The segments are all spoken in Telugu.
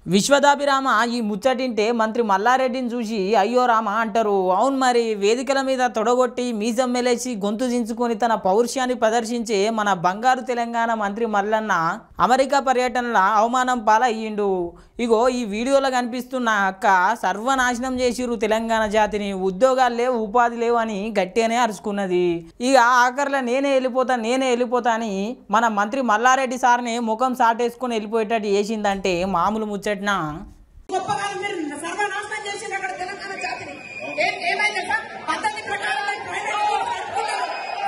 విశ్వదాభిరామ ఈ ముచ్చటింటే మంత్రి మల్లారెడ్డిని చూసి అయ్యో రామ అంటారు అవును మరి వేదికల మీద తొడగొట్టి మీజం మెలేసి గొంతు దించుకొని తన పౌరుషాన్ని ప్రదర్శించే మన బంగారు తెలంగాణ మంత్రి మల్లన్న అమెరికా పర్యటనల అవమానం పాలయ్యిండు ఇగో ఈ వీడియోలో కనిపిస్తున్న అక్క సర్వనాశనం చేసిరు తెలంగాణ జాతిని ఉద్యోగాలు లేవు ఉపాధి లేవు అని గట్టిగానే అరుచుకున్నది ఇక ఆఖరిలో నేనే వెళ్ళిపోతా నేనే వెళ్ళిపోతా అని మన మంత్రి మల్లారెడ్డి సార్ని ముఖం సాటేసుకొని వెళ్ళిపోయేటట్టు చేసిందంటే మామూలు ముచ్చట్నా గొప్పగా మీరు సర్వనాశనం చేసింది అక్కడ తెలంగాణ జాతిని ఏం ఏమైంది సార్ పద్ధతి ప్రకారం ప్రైవేట్ స్కూల్స్ నడుపుకుంటారు.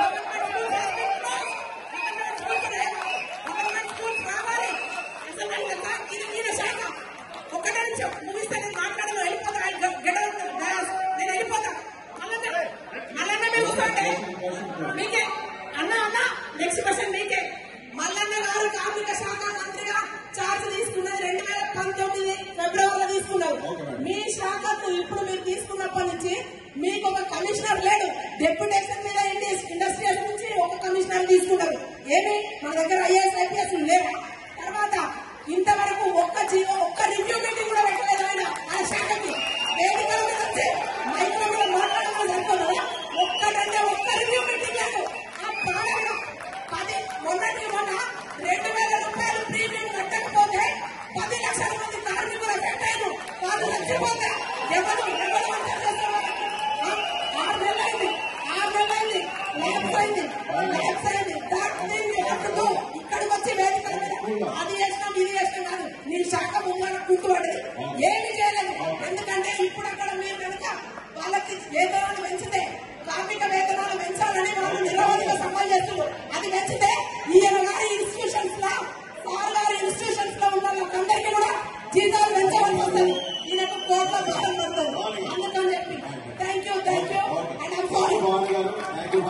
గవర్నమెంట్ స్కూల్స్ లేవు. గవర్నమెంట్ స్కూల్స్ రావాలి. అసలు నాకు తెలుసా? ఇది ఈయన శాఖ. ఒక్కటే నిమిషం ముగిస్తే నేను మాట్లాడను వెళ్ళిపోతా I get- get out of the house. నేను వెళ్ళిపోతా మల్లన్న మల్లన్న పిలుస్తుంటే మీకే అన్న అన్న నెక్స్ట్ క్వశ్చన్ మీకే మల్లన్న గారు కార్మిక శాఖ మంత్రిగా చార్జ్ తీసుకున్నది రెండు వేల పంతొమ్మిది ఫిబ్రవరిలో తీసుకున్నారు మీ శాఖకు ఇప్పుడు మీరు తీసుకున్నప్పటి నుంచి మీకు ఒక కమిషనర్ లేడు డెప్యుటేషన్ మీద ఇండస్ట్రియల్ నుంచి ఒక కమిషనర్ తీసుకున్నారు ఏమి మన దగ్గర ఐఏఎస్ ఐపీఎస్ లేవా తర్వాత ఇంతవరకు ఒక్క జీవో ఒక్క రివ్యూ మీటింగ్ కూడా పెట్టలేదు ఆయన ఆయన శాఖకి వేదికల మీద వచ్చి మైకుల మీద మాట్లాడుతున్న సరిపోతుందా ఒక్కటంటే ఒక్క రివ్యూ మీటింగ్ లేదు ఆ ప్రాణంగా పది మొన్నటి మొన్న రెండు వేల రూపాయలు ప్రీమియం కట్టకపోతే పది లక్షల మంది కార్మికులు ఎఫెక్ట్ అయ్యారు వాళ్ళు చచ్చిపోతే ఎవరు ఎవరు వంట చేస్తారు ఆ? ఆరు నెలలు అయింది ఆరు నెలలు అయింది ల్యాబ్స్ అయింది ల్యాబ్స్ అయింది దాట్ దీన్ని అప్పుడు ఇక్కడికి వచ్చి వేదికల మీద అది చేసినాం ఇది చేసినాం కాదు నీ శాఖ ముంగడ కూర్చోబడింది ఏమి చేయలేదు ఎందుకంటే ఇప్పుడు అక్కడ మీరు కనుక వాళ్ళకి వేతనాలు పెంచితే కార్మిక వేతనాలు పెంచాలని వాళ్ళు నిరవధిక సవాల్ చేస్తున్నారు అది పెంచితే ఈయన గారి ఇన్స్టిట్యూషన్స్ లో సార్ గారి ఇన్స్టిట్యూషన్స్ లో ఉన్న వాళ్ళందరికీ కూడా జీతాలు పెంచవలసి వస్తుంది ఈయనకు కోట్ల బాధలు పడుతుంది అందుకని చెప్పి thank you thank you and I'm sorry